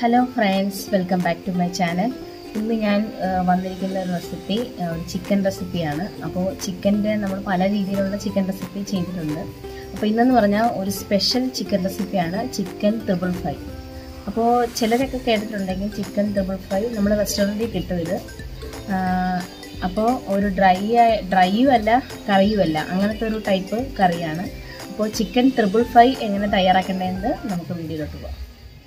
hello friends welcome back to my channel ഇന്ന് ഞാൻ ആ, വന്നിരിക്കുന്ന ഒരു റെസിപ്പി ആ, ഒരു ചിക്കൻ റെസിപ്പിയാണ് അപ്പോൾ ചിക്കൻ്റെ നമ്മൾ പല രീതിയിലുള്ള ചിക്കൻ റെസിപ്പി ചെയ്തിട്ടുണ്ട് അപ്പോൾ ഇന്നെന്ന് പറഞ്ഞാൽ ഒരു സ്പെഷ്യൽ ചിക്കൻ റെസിപ്പിയാണ് ചിക്കൻ ട്രിപ്പിൾ ഫ്രൈ അപ്പോൾ ചിലരൊക്കെ കേട്ടിട്ടുണ്ടെങ്കിൽ ചിക്കൻ ട്രിപ്പിൾ ഫ്രൈ നമ്മുടെ റെസ്റ്റോറൻറ്റിൽ കിട്ടും ഇത് ആ, അപ്പോൾ ഒരു ഡ്രൈ ഡ്രൈയും അല്ല കറിയും അല്ല അങ്ങനത്തെ ഒരു ടൈപ്പ് കറിയാണ് അപ്പോൾ ചിക്കൻ ട്രിപ്പിൾ ഫ്രൈ എങ്ങനെ തയ്യാറാക്കേണ്ടതെന്ന് നമുക്ക് വീഡിയോയിലോട്ട് പോകാം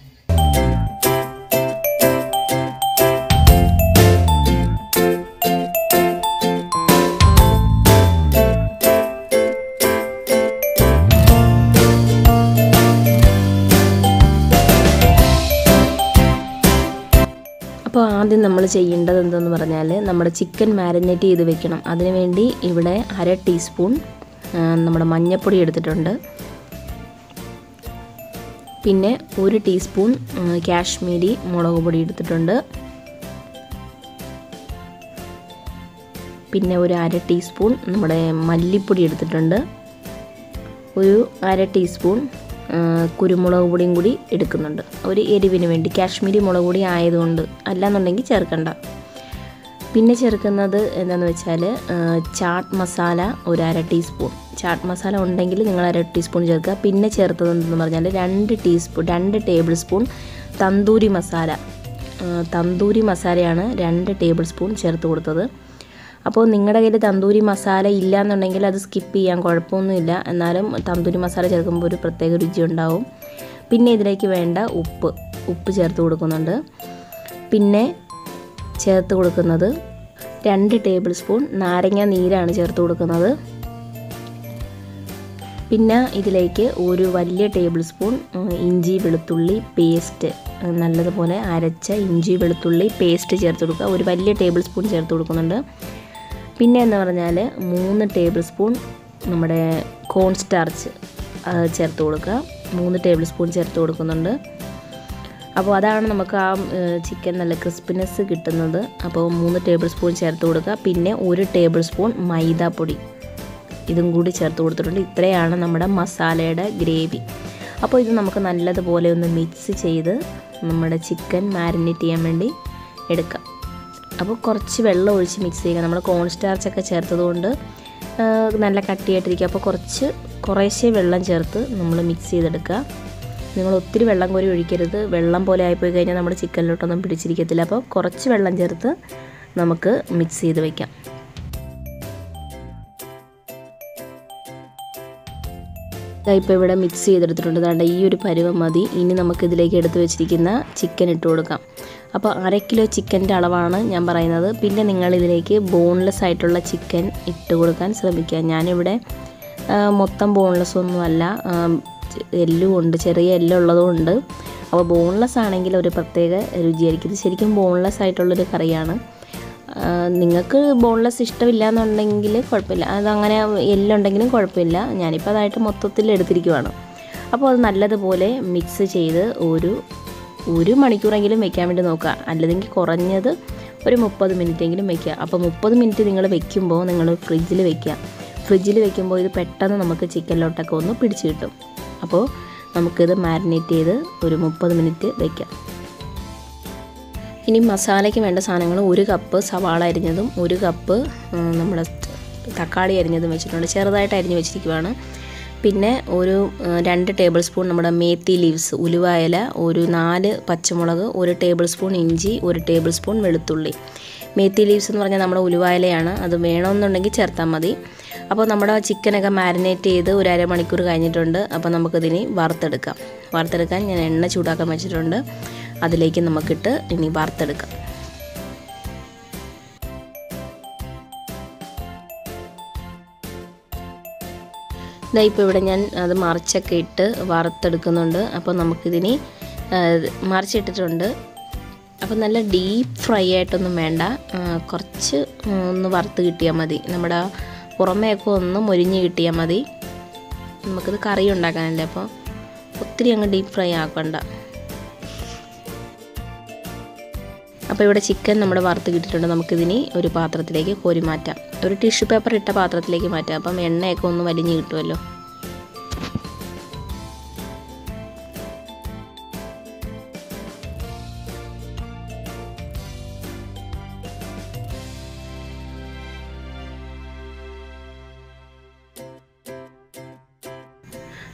അപ്പോൾ ആദ്യം നമ്മൾ ചെയ്യേണ്ടത് എന്തെന്ന് പറഞ്ഞാൽ നമ്മുടെ ചിക്കൻ മാരിനേറ്റ് ചെയ്ത് വെക്കണം അതിനുവേണ്ടി ഇവിടെ അര ടീസ്പൂൺ ആ, നമ്മുടെ മഞ്ഞൾപ്പൊടി എടുത്തിട്ടുണ്ട് പിന്നെ ഒരു ടീസ്പൂൺ ആ, കാശ്മീരി മുളക് പൊടി എടുത്തിട്ടുണ്ട് പിന്നെ ഒരു അര ടീസ്പൂൺ നമ്മുടെ മല്ലിപ്പൊടി എടുത്തിട്ടുണ്ട് ഒരു അര ടീസ്പൂൺ ആ, കുരുമുളക് പൊടിയും കൂടി എടുക്കുന്നുണ്ട് ഒരു എരിവിന് വേണ്ടി കാശ്മീരി മുളക് പൊടി ആയതുകൊണ്ട് അല്ലാന്നുണ്ടെങ്കിൽ ചേർക്കണ്ട പിന്നെ ചേർക്കുന്നത് എന്താണെന്ന് വെച്ചാൽ ആ, ചാട്ട് മസാല ഒരു അര ടീസ്പൂൺ ചാട്ട് മസാല ഉണ്ടെങ്കിൽ നിങ്ങൾ അര ടീസ്പൂൺ ചേർക്കുക പിന്നെ ചേർത്തത് എന്തെന്ന് പറഞ്ഞാൽ രണ്ട് ടീസ്പൂൺ രണ്ട് ടേബിൾ സ്പൂൺ തന്തൂരി മസാല ആ, തന്തൂരി മസാലയാണ് രണ്ട് ടേബിൾ സ്പൂൺ ചേർത്ത് കൊടുത്തത് അപ്പോൾ നിങ്ങളുടെ കയ്യിൽ തന്തൂരി മസാല ഇല്ല എന്നുണ്ടെങ്കിൽ അത് സ്കിപ്പ് ചെയ്യാൻ കുഴപ്പമൊന്നുമില്ല എന്നാലും തന്തൂരി മസാല ചേർക്കുമ്പോൾ ഒരു പ്രത്യേക രുചി ഉണ്ടാവും പിന്നെ ഇതിലേക്ക് വേണ്ട ഉപ്പ് ഉപ്പ് ചേർത്ത് കൊടുക്കുന്നുണ്ട് പിന്നെ ചേർത്ത് കൊടുക്കുന്നത് രണ്ട് ടേബിൾ സ്പൂൺ നാരങ്ങ നീരാണ് ചേർത്ത് കൊടുക്കുന്നത് പിന്നെ ഇതിലേക്ക് ഒരു വലിയ ടേബിൾ സ്പൂൺ ഉം, ഇഞ്ചി വെളുത്തുള്ളി പേസ്റ്റ് ഉം, നല്ലതുപോലെ അരച്ച ഇഞ്ചി വെളുത്തുള്ളി പേസ്റ്റ് ചേർത്ത് കൊടുക്കുക ഒരു വലിയ ടേബിൾ സ്പൂൺ ചേർത്ത് കൊടുക്കുന്നുണ്ട് പിന്നെ എന്ന് പറഞ്ഞാൽ മൂന്ന് ടേബിൾ സ്പൂൺ നമ്മുടെ കോൺ സ്റ്റാർച്ച് ചേർത്ത് കൊടുക്കുക മൂന്ന് ടേബിൾ സ്പൂൺ ചേർത്ത് കൊടുക്കുന്നുണ്ട് അപ്പോൾ അതാണ് നമുക്ക് ആ ചിക്കൻ നല്ല ക്രിസ്പിനെസ് കിട്ടുന്നത് അപ്പോൾ മൂന്ന് ടേബിൾ സ്പൂൺ ചേർത്ത് കൊടുക്കുക പിന്നെ ഒരു ടേബിൾ സ്പൂൺ മൈദാപ്പൊടി ഇതും കൂടി ചേർത്ത് കൊടുത്തിട്ടുണ്ട് ഇത്രയാണ് നമ്മുടെ മസാലയുടെ ഗ്രേവി അപ്പോൾ ഇത് നമുക്ക് നല്ലതുപോലെ ഒന്ന് മിക്സ് ചെയ്ത് നമ്മുടെ ചിക്കൻ മാരിനേറ്റ് ചെയ്യാൻ വേണ്ടി എടുക്കാം അപ്പോൾ കുറച്ച് വെള്ളം ഒഴിച്ച് മിക്സ് ചെയ്യുക നമ്മൾ കോൺ സ്റ്റാർച്ചൊക്കെ ചേർത്തതുകൊണ്ട് ആ, നല്ല കട്ടിയായിട്ടിരിക്കുക അപ്പോൾ കുറച്ച് കുറേശ്ശെ വെള്ളം ചേർത്ത് നമ്മൾ മിക്സ് ചെയ്തെടുക്കുക നിങ്ങൾ ഒത്തിരി വെള്ളം കോരി ഒഴിക്കരുത് വെള്ളം പോലെ ആയിപ്പോയി കഴിഞ്ഞാൽ നമ്മുടെ ചിക്കനിലോട്ടൊന്നും പിടിച്ചിരിക്കത്തില്ല അപ്പോൾ കുറച്ച് വെള്ളം ചേർത്ത് നമുക്ക് മിക്സ് ചെയ്ത് വയ്ക്കാം ഇപ്പോൾ ഇവിടെ മിക്സ് ചെയ്തെടുത്തിട്ടുണ്ട് ദാണ്ട ഈ ഒരു പരുവം മതി ഇനി നമുക്ക് ഇതിലേക്ക് എടുത്ത് വെച്ചിരിക്കുന്ന ചിക്കൻ ഇട്ട് കൊടുക്കാം അപ്പോൾ അര കിലോ ചിക്കൻ്റെ അളവാണ് ഞാൻ പറയുന്നത് പിന്നെ നിങ്ങൾ ഇതിലേക്ക് ബോൺലെസ് ആയിട്ടുള്ള ചിക്കൻ ഇട്ട് കൊടുക്കാൻ ശ്രമിക്കുക ഞാനിവിടെ ആ, മൊത്തം ബോൺലെസ് ഒന്നുമല്ല ആ, എല്ലും ഉണ്ട് ചെറിയ എല്ലും ഉള്ളതുകൊണ്ട് അപ്പോൾ ബോൺലെസ് ആണെങ്കിൽ ഒരു പ്രത്യേക രുചിയായിരിക്കും ഇത് ശരിക്കും ബോൺലെസ് ആയിട്ടുള്ളൊരു കറിയാണ് ആ, നിങ്ങൾക്ക് ബോൺലെസ് ഇഷ്ടമില്ല എന്നുണ്ടെങ്കിൽ കുഴപ്പമില്ല അതങ്ങനെ എല്ലുണ്ടെങ്കിലും കുഴപ്പമില്ല ഞാനിപ്പോൾ അതായിട്ട് മൊത്തത്തിൽ എടുത്തിരിക്കുവാണ് അപ്പോൾ അത് നല്ലതുപോലെ മിക്സ് ചെയ്ത് ഒരു ഒരു മണിക്കൂറെങ്കിലും വെക്കാൻ വേണ്ടി നോക്കുക അല്ലെങ്കിൽ കുറഞ്ഞത് ഒരു മുപ്പത് മിനിറ്റെങ്കിലും വെക്കുക അപ്പോൾ മുപ്പത് മിനിറ്റ് നിങ്ങൾ വെക്കുമ്പോൾ നിങ്ങൾ ഫ്രിഡ്ജിൽ വെക്കുക ഫ്രിഡ്ജിൽ വെക്കുമ്പോൾ ഇത് പെട്ടെന്ന് നമുക്ക് ചിക്കനിലോട്ടൊക്കെ ഒന്ന് പിടിച്ച് കിട്ടും അപ്പോൾ നമുക്കിത് മാരിനേറ്റ് ചെയ്ത് ഒരു മുപ്പത് മിനിറ്റ് വെക്കാം ഇനി മസാലയ്ക്ക് വേണ്ട സാധനങ്ങൾ ഒരു കപ്പ് സവാള അരിഞ്ഞതും ഒരു കപ്പ് ഉം, നമ്മുടെ തക്കാളി അരിഞ്ഞതും വെച്ചിട്ടുണ്ട് ചെറുതായിട്ട് അരിഞ്ഞ് വെച്ചിരിക്കുവാണ് പിന്നെ ഒരു ഉം, രണ്ട് ടേബിൾ സ്പൂൺ നമ്മുടെ മേത്തി ലീവ്സ് ഉലുവായില ഒരു നാല് പച്ചമുളക് ഒരു ടേബിൾ സ്പൂൺ ഇഞ്ചി ഒരു ടേബിൾ സ്പൂൺ വെളുത്തുള്ളി മേത്തി ലീവ്സ് എന്ന് പറഞ്ഞാൽ നമ്മുടെ ഉലുവായിലയാണ് അത് വേണമെന്നുണ്ടെങ്കിൽ ചേർത്താൽ മതി അപ്പോൾ നമ്മുടെ ചിക്കനൊക്കെ മാരിനേറ്റ് ചെയ്ത് ഒരു അരമണിക്കൂർ കഴിഞ്ഞിട്ടുണ്ട് അപ്പോൾ നമുക്കിതിനി വറുത്തെടുക്കാം വറുത്തെടുക്കാൻ ഞാൻ എണ്ണ ചൂടാക്കാൻ വെച്ചിട്ടുണ്ട് അതിലേക്ക് നമുക്കിട്ട് ഇനി വറുത്തെടുക്കാം ഇതാ ഇപ്പോൾ ഇവിടെ ഞാൻ അത് മറിച്ചൊക്കെ ഇട്ട് വറുത്തെടുക്കുന്നുണ്ട് അപ്പോൾ നമുക്കിതിനി ആ, മറിച്ചിട്ടിട്ടുണ്ട് അപ്പോൾ നല്ല ഡീപ്പ് ഫ്രൈ ആയിട്ടൊന്നും വേണ്ട ആ, കുറച്ച് ഒന്ന് വറുത്ത് കിട്ടിയാൽ മതി നമ്മുടെ ആ പുറമേയൊക്കെ ഒന്ന് മൊരിഞ്ഞ് കിട്ടിയാൽ മതി നമുക്കിത് കറി ഉണ്ടാക്കാനല്ലേ അപ്പോൾ ഒത്തിരി അങ്ങ് ഡീപ്പ് ഫ്രൈ ആക്കണ്ട അപ്പോൾ ഇവിടെ ചിക്കൻ നമ്മുടെ വറുത്ത് കിട്ടിയിട്ടുണ്ട് നമുക്കിതിനി ഒരു പാത്രത്തിലേക്ക് കോരി മാറ്റാം ഒരു ടിഷ്യൂ പേപ്പർ ഇട്ട പാത്രത്തിലേക്ക് മാറ്റാം അപ്പം എണ്ണയൊക്കെ ഒന്ന് വലിഞ്ഞ് കിട്ടുമല്ലോ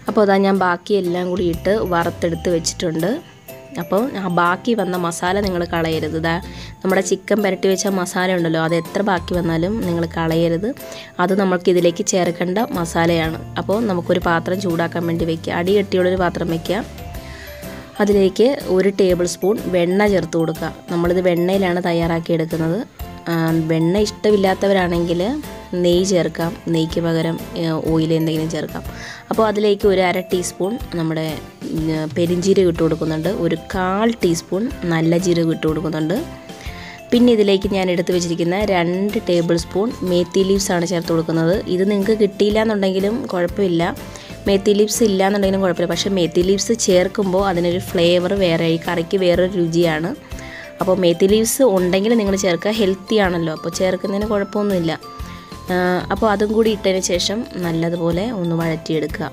അപ്പോൾ അതാ ഞാൻ ബാക്കി എല്ലാം കൂടി ഇട്ട് വറുത്തെടുത്ത് വെച്ചിട്ടുണ്ട് അപ്പോൾ ആ ബാക്കി വന്ന മസാല നിങ്ങൾ കളയരുത് ഇതാ നമ്മുടെ ചിക്കൻ പുരട്ടി വെച്ച മസാല ഉണ്ടല്ലോ അത് എത്ര ബാക്കി വന്നാലും നിങ്ങൾ കളയരുത് അത് നമുക്ക് ഇതിലേക്ക് ചേർക്കേണ്ട മസാലയാണ് അപ്പോൾ നമുക്കൊരു പാത്രം ചൂടാക്കാൻ വേണ്ടി വെക്കുക അടി കെട്ടിയുള്ളൊരു പാത്രം വെക്കുക അതിലേക്ക് ഒരു ടേബിൾ സ്പൂൺ വെണ്ണ ചേർത്ത് കൊടുക്കുക നമ്മളിത് വെണ്ണയിലാണ് തയ്യാറാക്കി എടുക്കുന്നത് ആ, വെണ്ണ ഇഷ്ടമില്ലാത്തവരാണെങ്കിൽ നെയ്യ് ചേർക്കാം നെയ്ക്ക് പകരം ഓയിൽ എന്തെങ്കിലും ചേർക്കാം അപ്പോൾ അതിലേക്ക് ഒരു അര ടീസ്പൂൺ നമ്മുടെ ഉം, പെരിഞ്ജീരകം ഇട്ട് കൊടുക്കുന്നുണ്ട് ഒരു കാൽ ടീസ്പൂൺ നല്ല ജീരകം ഇട്ട് കൊടുക്കുന്നുണ്ട് പിന്നെ ഇതിലേക്ക് ഞാൻ എടുത്തു വെച്ചിരിക്കുന്ന രണ്ട് ടേബിൾ സ്പൂൺ മേത്തി ലീവ്സ് ആണ് ചേർത്ത് കൊടുക്കുന്നത് ഇത് നിങ്ങൾക്ക് കിട്ടിയില്ല എന്നുണ്ടെങ്കിലും കുഴപ്പമില്ല മേത്തി ലീവ്സ് ഇല്ല എന്നുണ്ടെങ്കിലും കുഴപ്പമില്ല പക്ഷേ മേത്തി ലീവ്സ് ചേർക്കുമ്പോൾ അതിനൊരു ഫ്ലേവർ വേറെ ഈ കറിക്ക് വേറൊരു രുചിയാണ് അപ്പോൾ മേത്തി ലീവ്സ് ഉണ്ടെങ്കിൽ നിങ്ങൾ ചേർക്കുക ഹെൽത്തി ആണല്ലോ അപ്പോൾ ചേർക്കുന്നതിന് കുഴപ്പമൊന്നുമില്ല ആ, അപ്പോൾ അതും കൂടി ഇട്ടതിന് ശേഷം നല്ലതുപോലെ ഒന്ന് വഴറ്റിയെടുക്കുക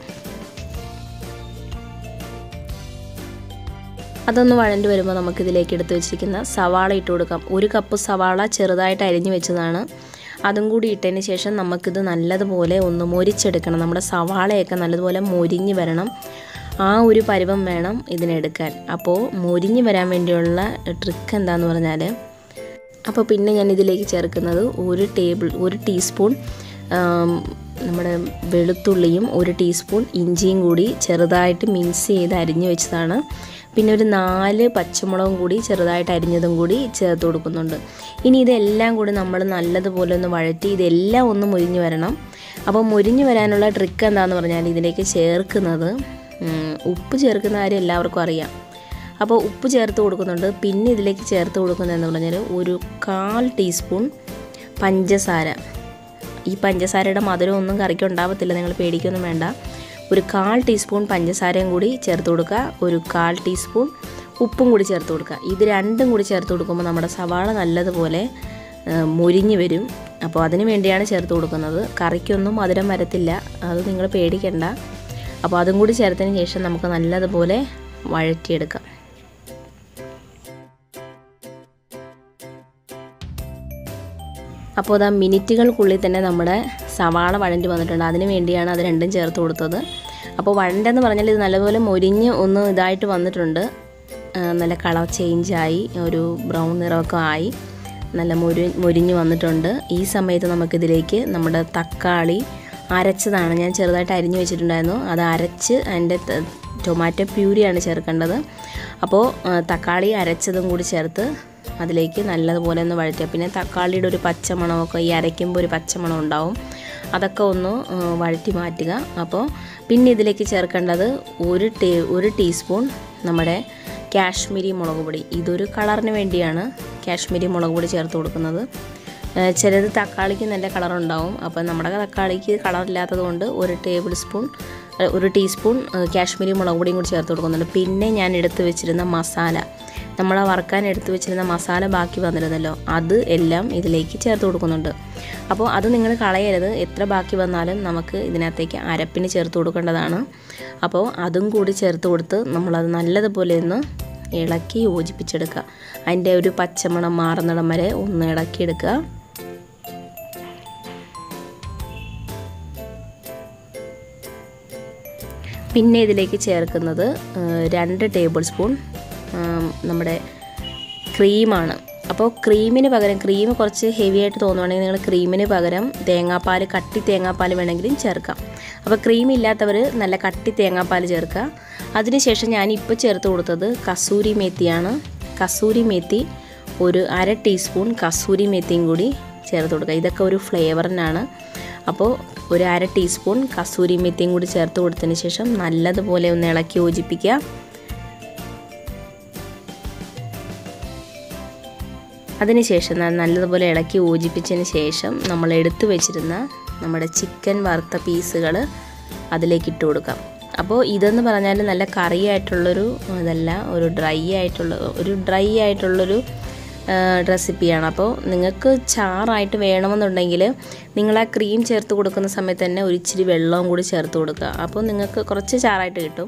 അതൊന്ന് വഴണ്ടി വരുമ്പോൾ നമുക്കിതിലേക്ക് എടുത്ത് വെച്ചിരിക്കുന്ന സവാള ഇട്ട് കൊടുക്കാം ഒരു കപ്പ് സവാള ചെറുതായിട്ട് അരിഞ്ഞു വെച്ചതാണ് അതും കൂടി ഇട്ടതിന് ശേഷം നമുക്കിത് നല്ലതുപോലെ ഒന്ന് മൊരിച്ചെടുക്കണം നമ്മുടെ സവാളയൊക്കെ നല്ലതുപോലെ മൊരിഞ്ഞ് വരണം ആ ഒരു പരുവം വേണം ഇതിനെടുക്കാൻ അപ്പോൾ മൊരിഞ്ഞ് വരാൻ വേണ്ടിയുള്ള ട്രിക്ക് എന്താണെന്ന് പറഞ്ഞാൽ അപ്പോൾ പിന്നെ ഞാൻ ഇതിലേക്ക് ചേർക്കുന്നത് ഒരു ടേബിൾ ഒരു ടീസ്പൂൺ ആം, നമ്മുടെ വെളുത്തുള്ളിയും ഒരു ടീസ്പൂൺ ഇഞ്ചിയും കൂടി ചെറുതായിട്ട് മിക്സ് ചെയ്ത് അരിഞ്ഞു വെച്ചതാണ് പിന്നെ ഒരു നാല് പച്ചമുളകും കൂടി ചെറുതായിട്ട് അരിഞ്ഞതും കൂടി ചേർത്ത് കൊടുക്കുന്നുണ്ട് ഇനി ഇതെല്ലാം കൂടി നമ്മൾ നല്ലതുപോലെ ഒന്ന് വഴറ്റി ഇതെല്ലാം ഒന്ന് മുരിഞ്ഞ് വരണം അപ്പോൾ മുരിഞ്ഞ് വരാനുള്ള ട്രിക്ക് എന്താണെന്ന് പറഞ്ഞാൽ ഇതിലേക്ക് ചേർക്കുന്നത് ഉം, ഉപ്പ് ചേർക്കുന്ന കാര്യം എല്ലാവർക്കും അറിയാം അപ്പോൾ ഉപ്പ് ചേർത്ത് കൊടുക്കുന്നുണ്ട് പിന്നെ ഇതിലേക്ക് ചേർത്ത് കൊടുക്കുന്നതെന്ന് പറഞ്ഞാൽ ഒരു കാൽ ടീസ്പൂൺ പഞ്ചസാര ഈ പഞ്ചസാരയുടെ മധുരം ഒന്നും കറിക്ക് ഉണ്ടാവത്തില്ല നിങ്ങൾ പേടിക്കൊന്നും വേണ്ട ഒരു കാൽ ടീസ്പൂൺ പഞ്ചസാരയും കൂടി ചേർത്ത് കൊടുക്കുക ഒരു കാൽ ടീസ്പൂൺ ഉപ്പും കൂടി ചേർത്ത് കൊടുക്കുക ഇത് രണ്ടും കൂടി ചേർത്ത് കൊടുക്കുമ്പോൾ നമ്മുടെ സവാള നല്ലതുപോലെ ആ, മൊരിഞ്ഞ് വരും അപ്പോൾ അതിന് വേണ്ടിയാണ് ചേർത്ത് കൊടുക്കുന്നത് കറിക്കൊന്നും മധുരം വരത്തില്ല അത് നിങ്ങൾ പേടിക്കണ്ട അപ്പോൾ അതും കൂടി ചേർത്തതിന് ശേഷം നമുക്ക് നല്ലതുപോലെ വഴറ്റിയെടുക്കാം അപ്പോൾ അതാ മിനിറ്റുകൾക്കുള്ളിൽ തന്നെ നമ്മുടെ സവാള വഴണ്ടി വന്നിട്ടുണ്ട് അതിന് വേണ്ടിയാണ് അത് രണ്ടും ചേർത്ത് കൊടുത്തത് അപ്പോൾ വഴണ്ടെന്ന് പറഞ്ഞാൽ ഇത് നല്ലപോലെ മൊരിഞ്ഞ് ഒന്ന് ഇതായിട്ട് വന്നിട്ടുണ്ട് ആ, നല്ല കളർ ചേഞ്ചായി ഒരു ബ്രൗൺ നിറമൊക്കെ ആയി നല്ല മൊരി മൊരിഞ്ഞ് വന്നിട്ടുണ്ട് ഈ സമയത്ത് നമുക്കിതിലേക്ക് നമ്മുടെ തക്കാളി അരച്ചതാണ് ഞാൻ ചെറുതായിട്ട് അരിഞ്ഞു വെച്ചിട്ടുണ്ടായിരുന്നു അത് അരച്ച് അതിൻ്റെ ത- ടൊമാറ്റോ പ്യൂരിയാണ് ചേർക്കേണ്ടത് അപ്പോൾ ആ, തക്കാളി അരച്ചതും കൂടി ചേർത്ത് അതിലേക്ക് നല്ലതുപോലെ ഒന്ന് വഴറ്റുക പിന്നെ തക്കാളിയുടെ ഒരു പച്ചമണമൊക്കെ ഈ അരയ്ക്കുമ്പോൾ ഒരു പച്ചമണം ഉണ്ടാവും അതൊക്കെ ഒന്ന് ആ, വഴറ്റി മാറ്റുക അപ്പോൾ പിന്നെ ഇതിലേക്ക് ചേർക്കേണ്ടത് ഒരു ടേ ഒരു ടീസ്പൂൺ നമ്മുടെ കാശ്മീരി മുളക് പൊടി ഇതൊരു കളറിന് വേണ്ടിയാണ് കാശ്മീരി മുളക് പൊടി ചേർത്ത് കൊടുക്കുന്നത് ആ, ചിലത് തക്കാളിക്ക് നല്ല കളറുണ്ടാവും അപ്പോൾ നമ്മുടെ തക്കാളിക്ക് കളറില്ലാത്തത് കൊണ്ട് ഒരു ടേബിൾ സ്പൂൺ ആ, ഒരു ടീസ്പൂൺ ആ, കാശ്മീരി മുളക് പൊടിയും കൂടി ചേർത്ത് കൊടുക്കുന്നുണ്ട് പിന്നെ ഞാൻ എടുത്ത് വെച്ചിരുന്ന മസാല നമ്മൾ ആ വറുക്കാൻ എടുത്ത് വെച്ചിരുന്ന മസാല ബാക്കി വന്നിരുന്നല്ലോ അത് എല്ലാം ഇതിലേക്ക് ചേർത്ത് കൊടുക്കുന്നുണ്ട് അപ്പോൾ അത് നിങ്ങൾ കളയരുത് എത്ര ബാക്കി വന്നാലും നമുക്ക് ഇതിനകത്തേക്ക് അരപ്പിന് ചേർത്ത് കൊടുക്കേണ്ടതാണ് അപ്പോൾ അതും കൂടി ചേർത്ത് കൊടുത്ത് നമ്മളത് നല്ലതുപോലെ ഒന്ന് ഇളക്കി യോജിപ്പിച്ചെടുക്കുക അതിൻ്റെ ഒരു പച്ചമണം മാറുന്നിടം വരെ ഒന്ന് ഇളക്കിയെടുക്കുക പിന്നെ ഇതിലേക്ക് ചേർക്കുന്നത് ആ, രണ്ട് ടേബിൾ സ്പൂൺ ആ, നമ്മുടെ ക്രീമാണ് അപ്പോൾ ക്രീമിന് പകരം ക്രീം കുറച്ച് ഹെവി ആയിട്ട് തോന്നുവാണെങ്കിൽ നിങ്ങൾ ക്രീമിന് പകരം തേങ്ങാപ്പാൽ കട്ടി തേങ്ങാപ്പാൽ വേണമെങ്കിലും ചേർക്കാം അപ്പോൾ ക്രീം ഇല്ലാത്തവർ നല്ല കട്ടി തേങ്ങാപ്പാൽ ചേർക്കുക അതിനുശേഷം ഞാൻ ഇപ്പോൾ ചേർത്ത് കൊടുത്തത് കസൂരി മേത്തിയാണ് കസൂരി മേത്തി ഒരു അര ടീസ്പൂൺ കസൂരി മേത്തിയും കൂടി ചേർത്ത് കൊടുക്കുക ഇതൊക്കെ ഒരു ഫ്ലേവറിനാണ് അപ്പോൾ ഒരു അര ടീസ്പൂൺ കസൂരി മെത്തിയും കൂടി ചേർത്ത് കൊടുത്തതിന് ശേഷം നല്ലതുപോലെ ഒന്ന് ഇളക്കി യോജിപ്പിക്കുക അതിനുശേഷം ന- നല്ലതുപോലെ ഇളക്കി യോജിപ്പിച്ചതിന് ശേഷം നമ്മൾ എടുത്തു വെച്ചിരുന്ന നമ്മുടെ ചിക്കൻ വറുത്ത പീസുകൾ അതിലേക്ക് ഇട്ട് കൊടുക്കാം അപ്പോൾ ഇതെന്ന് പറഞ്ഞാൽ നല്ല കറി ആയിട്ടുള്ളൊരു ഇതല്ല ഒരു ഡ്രൈ ആയിട്ടുള്ള ഒരു ഡ്രൈ ആയിട്ടുള്ളൊരു റെസിപ്പിയാണ് അപ്പോൾ നിങ്ങൾക്ക് ചാറായിട്ട് വേണമെന്നുണ്ടെങ്കിൽ നിങ്ങൾ ആ ക്രീം ചേർത്ത് കൊടുക്കുന്ന സമയത്ത് തന്നെ ഒരു ഇച്ചിരി വെള്ളവും കൂടി ചേർത്ത് കൊടുക്കുക അപ്പോൾ നിങ്ങൾക്ക് കുറച്ച് ചാറായിട്ട് കിട്ടും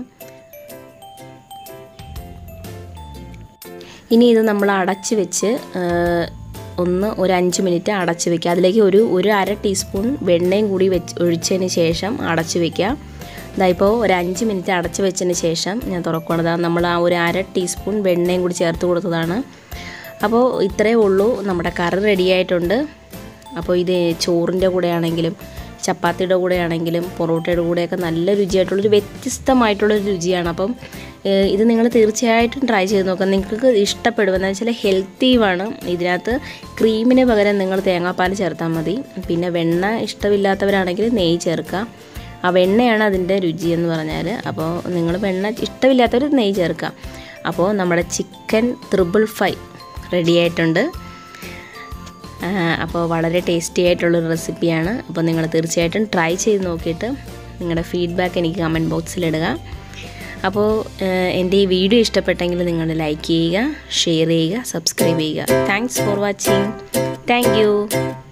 ഇനി ഇത് നമ്മൾ അടച്ച് വെച്ച് ആ, ഒന്ന് ഒരു അഞ്ച് മിനിറ്റ് അടച്ച് വെക്കുക അതിലേക്ക് ഒരു ഒരു അര ടീസ്പൂൺ വെണ്ണയും കൂടി വെച്ച് ഒഴിച്ചതിന് ശേഷം അടച്ച് വെക്കുക ഇതാ ഇപ്പോൾ ഒരു അഞ്ച് മിനിറ്റ് അടച്ച് വെച്ചതിന് ശേഷം ഞാൻ തുറക്കുകയാണ് ദാ നമ്മൾ ആ ഒരു അര ടീസ്പൂൺ വെണ്ണയും കൂടി ചേർത്ത് കൊടുത്തതാണ് അപ്പോൾ ഇത്രയേ ഉള്ളൂ നമ്മുടെ കറി റെഡിയായിട്ടുണ്ട് അപ്പോൾ ഇത് ചോറിൻ്റെ കൂടെ ആണെങ്കിലും ചപ്പാത്തിയുടെ കൂടെ ആണെങ്കിലും പൊറോട്ടയുടെ കൂടെയൊക്കെ നല്ല രുചിയായിട്ടുള്ളൊരു വ്യത്യസ്തമായിട്ടുള്ളൊരു രുചിയാണ് അപ്പം ഏഹ്, ഇത് നിങ്ങൾ തീർച്ചയായിട്ടും ട്രൈ ചെയ്ത് നോക്കാം നിങ്ങൾക്ക് ഇഷ്ടപ്പെടും എന്താ വെച്ചാൽ ഹെൽത്തിയുമാണ് ഇതിനകത്ത് ക്രീമിന് പകരം നിങ്ങൾ തേങ്ങാപ്പാൽ ചേർത്താൽ മതി പിന്നെ വെണ്ണ ഇഷ്ടമില്ലാത്തവരാണെങ്കിൽ നെയ്യ് ചേർക്കാം ആ വെണ്ണയാണ് അതിൻ്റെ രുചി എന്ന് പറഞ്ഞാൽ അപ്പോൾ നിങ്ങൾ വെണ്ണ ഇഷ്ടമില്ലാത്തവർ നെയ്യ് ചേർക്കാം അപ്പോൾ നമ്മുടെ ചിക്കൻ ത്രിബിൾ ഫൈ റെഡി ആയിട്ടുണ്ട് ആ, അപ്പോൾ വളരെ ടേസ്റ്റി ആയിട്ടുള്ളൊരു റെസിപ്പിയാണ് അപ്പോൾ നിങ്ങൾ തീർച്ചയായിട്ടും ട്രൈ ചെയ്ത് നോക്കിയിട്ട് നിങ്ങളുടെ ഫീഡ്ബാക്ക് എനിക്ക് കമൻറ്റ് ബോക്സിലിടുക അപ്പോൾ ഏഹ്, എൻ്റെ ഈ വീഡിയോ ഇഷ്ടപ്പെട്ടെങ്കിൽ നിങ്ങൾ ലൈക്ക് ചെയ്യുക ഷെയർ ചെയ്യുക സബ്സ്ക്രൈബ് ചെയ്യുക thanks for watching thank U